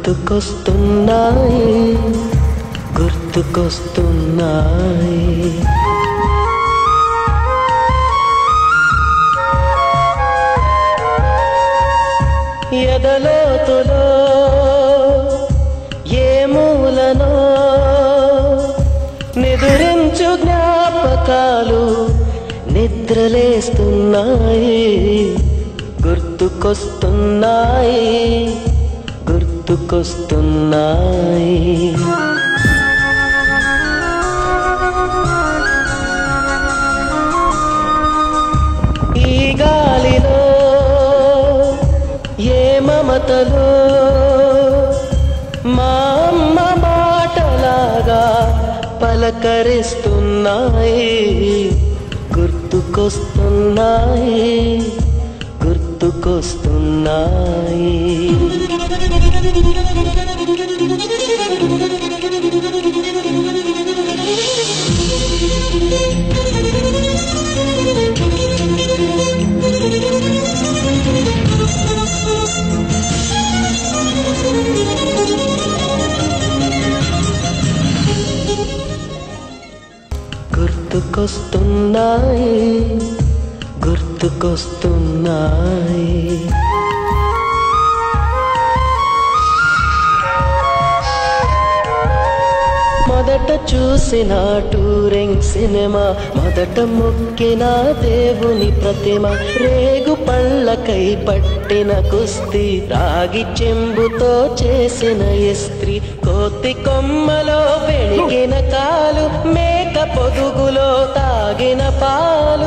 గుర్తుకొస్తున్నాయి గుర్తుకొస్తున్నాయి ఎదలోతులో ఏ మూలనో నిదురించు జ్ఞాపకాలు నిద్రలేస్తున్నాయి గుర్తుకొస్తున్నాయి గుర్తుకొస్తున్నాయి ఈ గాలిలో ఏ మమతలో మా అమ్మ మాటలాగా పలకరిస్తున్నాయి గుర్తుకొస్తున్నాయి గుర్తుకొస్తున్నాయి గుర్తుకొస్తున్నాయి గుర్తుకొస్తున్నాయి మొదట చూసిన టూరింగ్ సినిమా మొదట మొక్కిన దేవుని ప్రతిమ రేగు పళ్ళకై పట్టిన కుస్తీ రాగి చెంబుతో చేసిన ఇస్త్రీ కోతి కొమ్మలో వెలిగిన కాలు మేక పొదుగులో తాగిన పాలు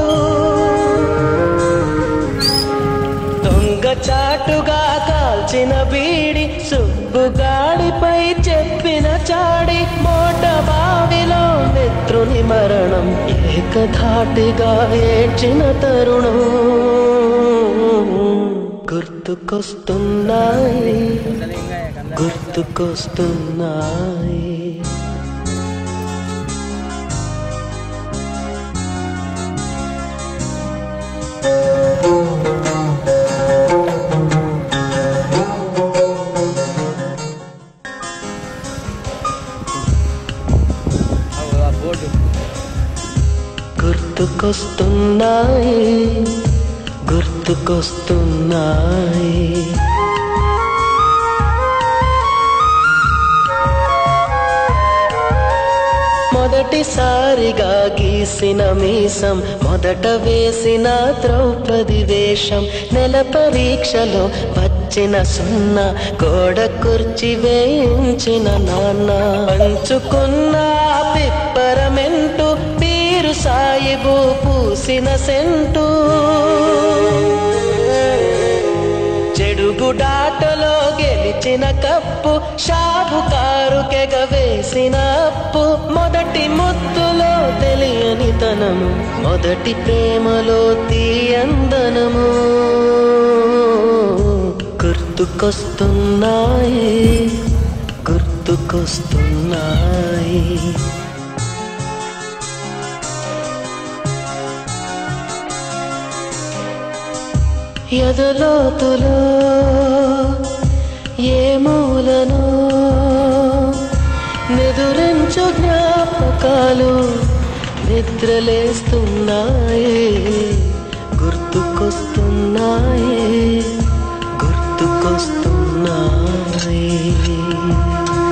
దొంగ చాటుగా కాల్చిన బీడి సుబ్బుగాడిపై చెప్పిన చాడి మోట బావిలో మిత్రుని మరణం ఏకధాటిగా ఏడ్చిన తరుణం గుర్తుకొస్తున్నాయి గుర్తుకొస్తున్నాయి బోర్డు గుర్తుకొస్తున్నాయి గుర్తుకొస్తున్నాయి మొదటిసారిగా గీసిన మీసం మొదట వేసిన ద్రౌపది వేషం నెల పరీక్షలో వచ్చిన సున్నా గోడ కుర్చి వేయించిన నాన్న పంచుకున్న పిప్పరమెంటు పీరు సాయిబు పూసిన సెంటు చెడుగుడాటలో గెలిచిన కప్పు షాబుకారు కెగవేసిన అప్పు మొదటి ముద్దులో తెలియని తనము మొదటి ప్రేమలో తీయందనము గుర్తుకొస్తున్నాయి గుర్తుకొస్తున్నాయి ఎదలోతులో ఏ మూలను నిదురించు జ్ఞాపకాలు నిద్రలేస్తున్నాయి గుర్తుకొస్తున్నాయి గుర్తుకొస్తున్నాయి